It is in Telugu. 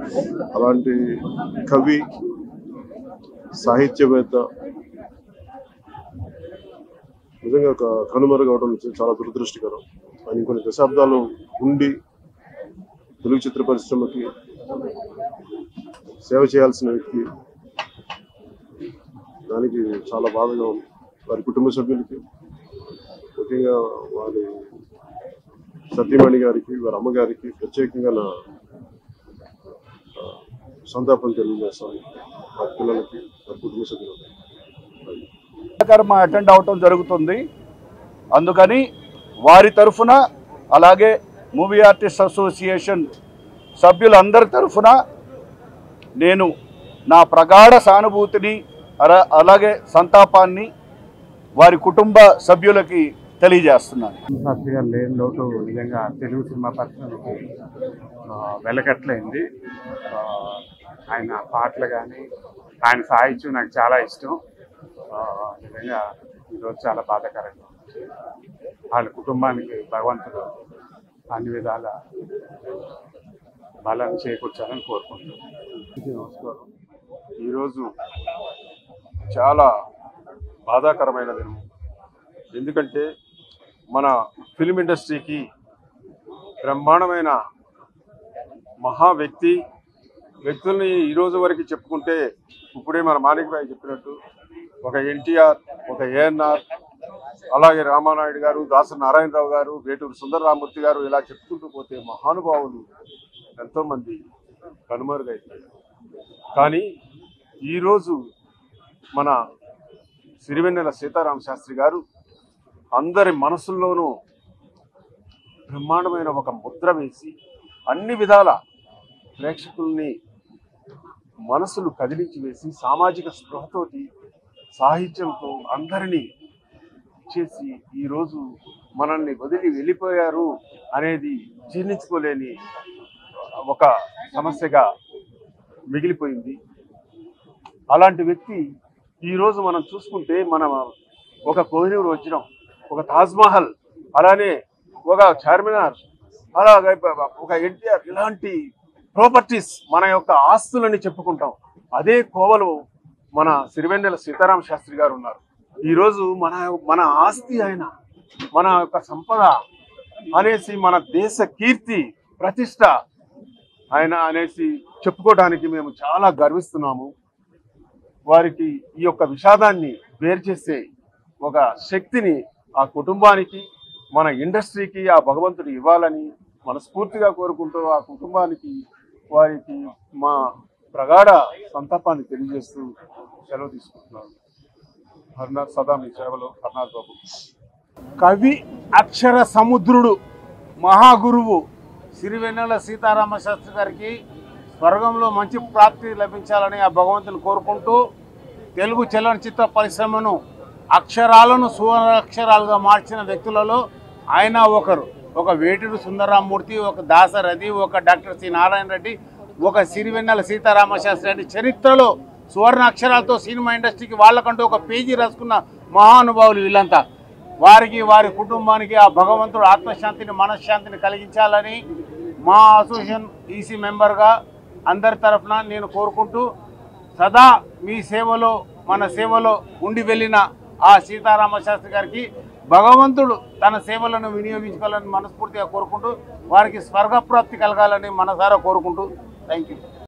అలాంటి కవి సాహిత్యవేత్త నిజంగా ఒక కనుమరుగవడం చాలా దురదృష్టకరం ఆయన కొన్ని దశాబ్దాలు ఉండి తెలుగు చిత్ర పరిశ్రమకి సేవ చేయాల్సిన వ్యక్తి దానికి చాలా బాధగా ఉంది వారి కుటుంబ సభ్యులకి ముఖ్యంగా వారి సత్యమణి గారికి వారి అమ్మగారికి ప్రత్యేకంగా నా ఆ, సంతాపం తెలియజేస్తాను వారి పిల్లలకి వారి కుటుంబ సభ్యులకి కార్యక్రమం అటెండ్ అవటం జరుగుతుంది అందుకని వారి తరఫున అలాగే మూవీ ఆర్టిస్ట్ అసోసియేషన్ సభ్యులందరి తరఫున నేను నా ప్రగాఢ సానుభూతిని అలా అలాగే సంతాపాన్ని వారి కుటుంబ సభ్యులకి తెలియజేస్తున్నాను శాస్త్రి గారు లేని లోటు నిజంగా తెలుగు సినిమా పరిశ్రమకు ఆ, వెలకట్లయింది ఆ, ఆయన పాటలు కానీ ఆయన సాహిత్యం నాకు చాలా ఇష్టం ఆ, నిజంగా ఈరోజు చాలా బాధాకరంగా ఉంది. వాళ్ళ కుటుంబానికి భగవంతుడు అన్ని విధాల బలం చేకూర్చాలని కోరుకుంటున్నాను నమస్కారం ఈరోజు చాలా బాధాకరమైన దినం ఎందుకంటే మన ఫిల్మ్ ఇండస్ట్రీకి బ్రహ్మాండమైన మహా వ్యక్తి వ్యక్తుల్ని ఈ రోజు వరకు చెప్పుకుంటే ఇప్పుడే మన మాణిక్ భాయ్ చెప్పినట్టు ఒక ఎన్టీఆర్ ఒక ఏఎన్ఆర్ అలాగే రామానాయుడు గారు దాస నారాయణరావు గారు వేటూరు సుందరరామూర్తి గారు ఇలా చెప్పుకుంటూ పోతే మహానుభావులు ఎంతోమంది కనుమరుగైపోయారు కానీ ఈరోజు మన సిరివెన్నెల సీతారామ శాస్త్రి గారు అందరి మనసుల్లోనూ బ్రహ్మాండమైన ఒక ముద్ర వేసి అన్ని విధాల ప్రేక్షకుల్ని మనసులు కదిలించి వేసి సామాజిక స్పృహతోటి సాహిత్యంతో అందరినీ చేసి ఈరోజు మనల్ని వదిలి వెళ్ళిపోయారు అనేది జీర్ణించుకోలేని ఒక సమస్యగా మిగిలిపోయింది అలాంటి వ్యక్తి ఈరోజు మనం చూసుకుంటే మన ఒక కోహినూరు వజ్రం ఒక తాజ్మహల్ అలానే ఒక చార్మినార్ అలాగే ఒక ఎన్టీఆర్ ఇలాంటి ప్రాపర్టీస్ మన యొక్క ఆస్తులని చెప్పుకుంటాం అదే కోవలో మన సిరివెన్నెల సీతారామ శాస్త్రి గారు ఉన్నారు ఈరోజు మన మన ఆస్తి ఆయన మన యొక్క సంపద అనేసి మన దేశ కీర్తి ప్రతిష్ట ఆయన అనేసి చెప్పుకోవడానికి మేము చాలా గర్విస్తున్నాము వారికి ఈ యొక్క విషాదాన్ని వేరు చేసే ఒక శక్తిని ఆ కుటుంబానికి మన ఇండస్ట్రీకి ఆ భగవంతుడు ఇవ్వాలని మనస్ఫూర్తిగా కోరుకుంటూ ఆ కుటుంబానికి వారికి మా ప్రగాఢ సంతాపాన్ని తెలియజేస్తూ సెలవు తీసుకుంటున్నాను హర్నాథ్ సదా మీ సేవలో హర్నాథ్ బాబు కవి అక్షర సముద్రుడు మహాగురువు సిరివెన్నెల సీతారామ శాస్త్రి గారికి స్వర్గంలో మంచి ప్రాప్తి లభించాలని ఆ భగవంతుని కోరుకుంటూ తెలుగు చలనచిత్ర పరిశ్రమను అక్షరాలను సువర్ణాక్షరాలుగా మార్చిన వ్యక్తులలో ఆయన ఒకరు ఒక వేటూరు సుందరరామూర్తి ఒక దాసరథి ఒక డాక్టర్ సి నారాయణ రెడ్డి ఒక సిరివెన్నెల సీతారామ శాస్త్రి అంటే చరిత్రలో సువర్ణ అక్షరాలతో సినిమా ఇండస్ట్రీకి వాళ్ళకంటూ ఒక పేజీ రాసుకున్న మహానుభావులు వీళ్ళంతా వారికి వారి కుటుంబానికి ఆ భగవంతుడు ఆత్మశాంతిని మనశ్శాంతిని కలిగించాలని మా అసోసియేషన్ ఈసీ మెంబర్గా అందరి తరఫున నేను కోరుకుంటూ సదా మీ సేవలో మన సేవలో ఉండి వెళ్ళిన ఆ సీతారామ శాస్త్రి గారికి భగవంతుడు తన సేవలను వినియోగించుకోవాలని మనస్ఫూర్తిగా కోరుకుంటూ వారికి స్వర్గప్రాప్తి కలగాలని మనసారా కోరుకుంటూ థ్యాంక్ యూ